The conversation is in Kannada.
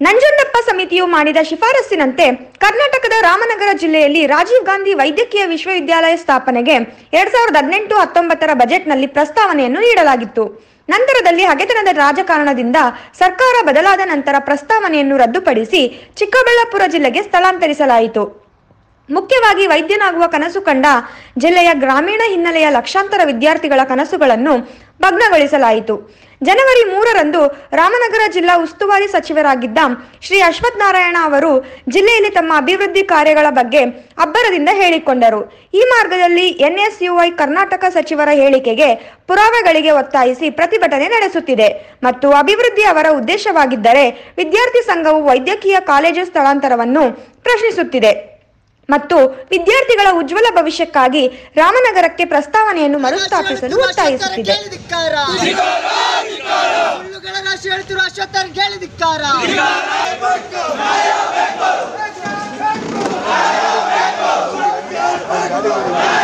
ನಂಜುಂಡಪ್ಪ ಸಮಿತಿಯು ಮಾಡಿದ ಶಿಫಾರಸ್ಸಿನಂತೆ ಕರ್ನಾಟಕದ ರಾಮನಗರ ಜಿಲ್ಲೆಯಲ್ಲಿ ರಾಜೀವ್ ಗಾಂಧಿ ವೈದ್ಯಕೀಯ ವಿಶ್ವವಿದ್ಯಾಲಯ ಸ್ಥಾಪನೆಗೆ ಎರಡ್ ಸಾವಿರದ ಹದಿನೆಂಟು ಹತ್ತೊಂಬತ್ತರ ಬಜೆಟ್ನಲ್ಲಿ ಪ್ರಸ್ತಾವನೆಯನ್ನು ನೀಡಲಾಗಿತ್ತು ನಂತರದಲ್ಲಿ ಹಗೆತನದ ರಾಜಕಾರಣದಿಂದ ಸರ್ಕಾರ ಬದಲಾದ ನಂತರ ಪ್ರಸ್ತಾವನೆಯನ್ನು ರದ್ದುಪಡಿಸಿ ಚಿಕ್ಕಬಳ್ಳಾಪುರ ಜಿಲ್ಲೆಗೆ ಸ್ಥಳಾಂತರಿಸಲಾಯಿತು ಮುಖ್ಯವಾಗಿ ವೈದ್ಯನಾಗುವ ಕನಸು ಕಂಡ ಜಿಲ್ಲೆಯ ಗ್ರಾಮೀಣ ಹಿನ್ನೆಲೆಯ ಲಕ್ಷಾಂತರ ವಿದ್ಯಾರ್ಥಿಗಳ ಕನಸುಗಳನ್ನು ಭಗ್ನಗೊಳಿಸಲಾಯಿತು ಜನವರಿ ಮೂರರಂದು ರಾಮನಗರ ಜಿಲ್ಲಾ ಉಸ್ತುವಾರಿ ಸಚಿವರಾಗಿದ್ದ ಶ್ರೀ ಅಶ್ವಥ್ ನಾರಾಯಣ ಅವರು ಜಿಲ್ಲೆಯಲ್ಲಿ ತಮ್ಮ ಅಭಿವೃದ್ಧಿ ಕಾರ್ಯಗಳ ಬಗ್ಗೆ ಅಬ್ಬರದಿಂದ ಹೇಳಿಕೊಂಡರು ಈ ಮಾರ್ಗದಲ್ಲಿ ಎನ್ಎಸ್ಯುಐ ಕರ್ನಾಟಕ ಸಚಿವರ ಹೇಳಿಕೆಗೆ ಪುರಾವೆಗಳಿಗೆ ಒತ್ತಾಯಿಸಿ ಪ್ರತಿಭಟನೆ ನಡೆಸುತ್ತಿದೆ ಮತ್ತು ಅಭಿವೃದ್ಧಿ ಅವರ ಉದ್ದೇಶವಾಗಿದ್ದರೆ ವಿದ್ಯಾರ್ಥಿ ಸಂಘವು ವೈದ್ಯಕೀಯ ಕಾಲೇಜು ಸ್ಥಳಾಂತರವನ್ನು ಪ್ರಶ್ನಿಸುತ್ತಿದೆ ಮತ್ತು ವಿದ್ಯಾರ್ಥಿಗಳ ಉಜ್ವಲ ಭವಿಷ್ಯಕ್ಕಾಗಿ ರಾಮನಗರಕ್ಕೆ ಪ್ರಸ್ತಾವನೆಯನ್ನು ಮರುಸ್ಥಾಪಿಸಲು ಒತ್ತಾಯಿಸುತ್ತಿದೆ ಧಿಕ್ಕಾರ ಸುಳ್ಳುಗಳ ರಾಶಿ ಹೇಳ್ತಿರುವ ಅಶ್ವತ್ಥರಿಗೆ ಹೇಳಿ ಧಿಕ್ಕಾರ ನ್ಯಾಯ